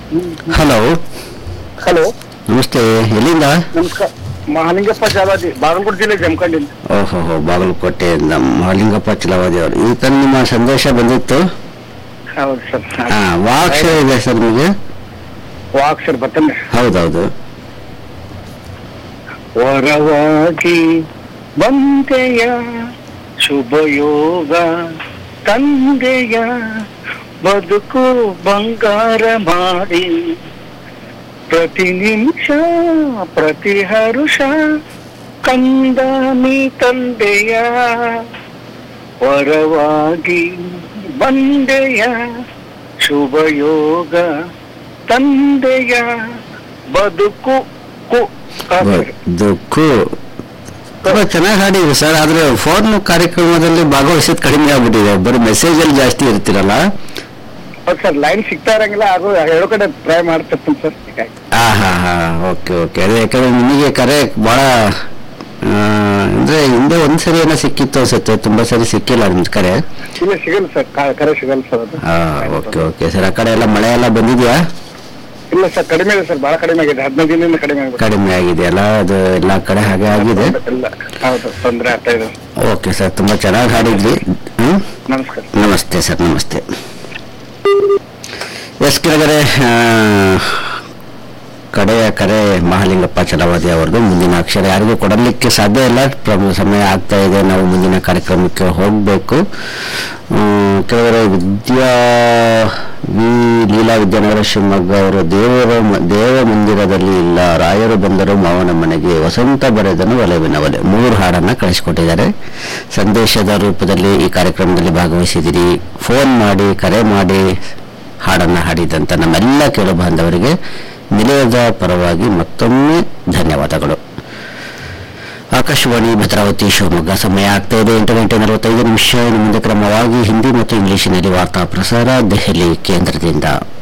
hello hello ನಮಸ್ತೆ ಎಲ್ಲಿಂದ ನಮಸ್ಕಾರ ಮಹಾಲಿಂಗಪ್ಪ ಜಾವಾದಿ ಬಾಗಲಕೋಟೆ ಜಿಲ್ಲೆ ಜಮಖಂಡಿಂದ ಓಹೋ ಹೋ ಬಾಗಲಕೋಟೆಯಿಂದ ಮಹಾಲಿಂಗಪ್ಪ ಚಲವಾದಿ ಅವರು ಈ ತನ ನಿಮ್ಮ ಸಂದೇಶ ಬಂದಿತ್ತು ಹೌದು ಸರ್ ಹಾ ವಾಕ್ಷರ ಇದೆ ಸರ್ ನಿಮಗೆ ವಾಕ್ ಸರ್ ಬರ್ತೇನೆ ಹೌದೌದು ವರವಾಗಿ ಬಂದೆಯ ಶುಭಯೋಗ ತಂದೆಯ ಬದುಕು ಬಂಗಾರ ಮಾಡಿ ಪ್ರತಿ ನಿಮಿಷ ಪ್ರತಿ ಹರುಷ ಕಂದ ನೀ ತಂದೆಯ ವರವಾಗಿ ಬಂದೆಯ ಶುಭಯೋಗ ತಂದೆಯ ಬದುಕು ಕು ದುಕ್ಕು ತುಂಬಾ ಚೆನ್ನಾಗಿ ಹಾಡಿದ್ರಿ ಸರ್ ಆದ್ರೆ ಫೋನ್ ಕಾರ್ಯಕ್ರಮದಲ್ಲಿ ಭಾಗವಹಿಸೋದು ಕಡಿಮೆ ಆಗ್ಬಿಟ್ಟಿದೆ ಬರೀ ಮೆಸೇಜ್ ಅಲ್ಲಿ ಜಾಸ್ತಿ ಇರ್ತೀರಲ್ಲ ಹೌದು ಸರ್ ಲೈನ್ ಸಿಗ್ತಾ ಇರಂಗಿಲ್ಲ ಹಾಗೂ ಹೇಳೋ ಕಡೆ ಟ್ರೈ ಮಾಡ್ತಿರ್ತೀನಿ ಸರ್ ಹೀಗಾಗಿ ಹಾ ಹಾ ಹಾ ಓಕೆ ಓಕೆ ಅದೇ ಯಾಕಂದ್ರೆ ನಿಮಗೆ ಕರೆ ಬಹಳ ಆ, ಅಂದ್ರೆ ಹಿಂದೆ ಒಂದ್ಸರಿ ಏನೋ ಸಿಕ್ಕಿತ್ತು ಅನ್ಸುತ್ತೆ ತುಂಬಾ ಸರಿ ಸಿಕ್ಕಿಲ್ಲ ನಿಮ್ದು ಕರೆ ಇಲ್ಲ ಸಿಗಲ್ಲ ಸರ್ ಕಾ- ಕರೆ ಸಿಗಲ್ಲ ಸರ್ ಅದು ಹಾ ಓಕೆ ಓಕೆ ಸರ್ ಆ ಕಡೆ ಎಲ್ಲ ಮಳೆ ಎಲ್ಲ ಬಂದಿದ್ಯಾ ಇಲ್ಲ ಸರ್ ಕಡಿಮೆ ಇದೆ ಸರ್ ಬಹಳ ಕಡಿಮೆ ಆಗಿದೆ ಹದಿನೈದು ದಿನದಿಂದ ಕಡಿಮೆ ಆಗಿದೆ ಕಡಿಮೆ ಆಗಿದೆಯಲ್ಲ ಅದು ಎಲ್ಲಾ ಕಡೆ ಹಾಗೆ ಆಗಿದೆ ಇಲ್ಲ ಹೌದು ತೊಂದರೆ ಆಗ್ತಾ ಇದೆ ಓಕೆ ಸರ್ ತುಂಬಾ ಚೆನ್ನಾಗಿ ಹಾಡಿದ್ರಿ ಹ್ಮ್ ನಮಸ್ಕಾರ ನಮಸ್ತೆ ಸರ್ ನಮಸ್ತೆ ಎಸ್ ಕೆಳಗಡೆ ಆ, ಕಡೆಯ ಕರೆ ಮಹಾಲಿಂಗಪ್ಪ ಚಲವಾದಿ ಅವ್ರದ್ದು ಮುಂದಿನ ಅಕ್ಷರ ಯಾರಿಗೂ ಕೊಡಲಿಕ್ಕೆ ಸಾಧ್ಯ ಇಲ್ಲ ಪ್ರಮ- ಸಮಯ ಆಗ್ತಾ ಇದೆ ನಾವು ಮುಂದಿನ ಕಾರ್ಯಕ್ರಮಕ್ಕೆ ಹೋಗಬೇಕು ಕೆಳಗಡೆ ವಿದ್ಯಾ ವಿ ಲೀಲಾ ವಿದ್ಯಾನಗರ ಶಿವಮೊಗ್ಗ ಅವರು ದೇವರ ಮ- ದೇವ ಮಂದಿರದಲ್ಲಿ ಇಲ್ಲ ರಾಯರು ಬಂದರು ಮಾವನ ಮನೆಗೆ ವಸಂತ ಬರೆದನು ಒಲವಿನ ಒಲೆ ಮೂರು ಹಾಡನ್ನ ಕಳಿಸಿಕೊಟ್ಟಿದ್ದಾರೆ ಸಂದೇಶದ ರೂಪದಲ್ಲಿ ಈ ಕಾರ್ಯಕ್ರಮದಲ್ಲಿ ಭಾಗವಹಿಸಿದಿರಿ ಫೋನ್ ಮಾಡಿ ಕರೆ ಮಾಡಿ ಹಾಡನ್ನ ಹಾಡಿದಂತ ನಮ್ಮೆಲ್ಲ ಕೇಳು ಬಾಂಧವರಿಗೆ ನಿಲಯದ ಪರವಾಗಿ ಮತ್ತೊಮ್ಮೆ ಧನ್ಯವಾದಗಳು ಆಕಾಶವಾಣಿ ಭದ್ರಾವತಿ ಶಿವಮೊಗ್ಗ ಸಮಯ ಆಗ್ತಾ ಇದೆ ಎಂಟು ಗಂಟೆ ನಲವತ್ತೈದು ನಿಮಿಷ ಇನ್ನು ಮುಂದೆ ಕ್ರಮವಾಗಿ ಹಿಂದಿ ಮತ್ತು ಇಂಗ್ಲಿಷಿನಲ್ಲಿ ವಾರ್ತಾ ಪ್ರಸಾರ ದೆಹಲಿ ಕೇಂದ್ರದಿಂದ